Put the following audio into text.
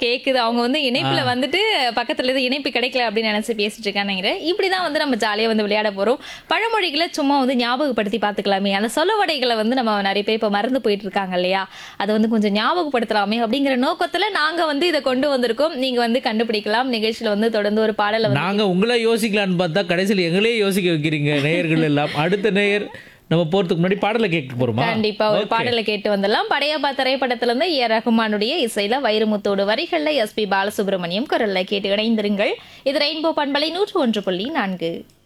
கேக்குது அவங்க வந்து இணைப்புல வந்துட்டு பக்கத்துல இருந்து இணைப்பு கிடைக்கல அப்படின்னு நினைச்சு பேசிட்டு இருக்கான்னு நினைக்கிறேன் இப்படிதான் வந்து நம்ம ஜாலியா வந்து விளையாட போறோம் பழமொழிகளை சும்மா வந்து ஞாபகப்படுத்தி பாத்துக்கலாமே அந்த சொலவடைகளை வந்து நம்ம நிறைய பேர் இப்ப மறந்து போயிட்டு இருக்காங்க இல்லையா அதை வந்து கொஞ்சம் ஞாபகப்படுத்தலாமே அப்படிங்கிற நோக்கத்துல நாங்க வந்து இதை கொண்டு வந்திருக்கோம் நீங்க வந்து கண்டுபிடிக்கலாம் நிகழ்ச்சியில வந்து தொடர்ந்து ஒரு பாடலை வந்து நாங்க உங்களை யோசிக்கலான்னு பார்த்தா கடைசியில் எங்களே யோசிக்க வைக்கிறீங்க நேயர்கள் எல்லாம் அடுத்த நேயர் நம்ம போறதுக்கு முன்னாடி பாடலை கேட்க போறோமா கண்டிப்பா ஒரு Okay. பாடலை கேட்டு வந்துடலாம் படையப்பா திரைப்படத்துல இருந்து ஏ ரகுமானுடைய இசையில வைரமுத்தோடு வரிகள்ல எஸ் பி பாலசுப்ரமணியம் குரல்ல கேட்டு இணைந்திருங்கள் இது ரெயின்போ பண்பலை நூற்று ஒன்று புள்ளி நான்கு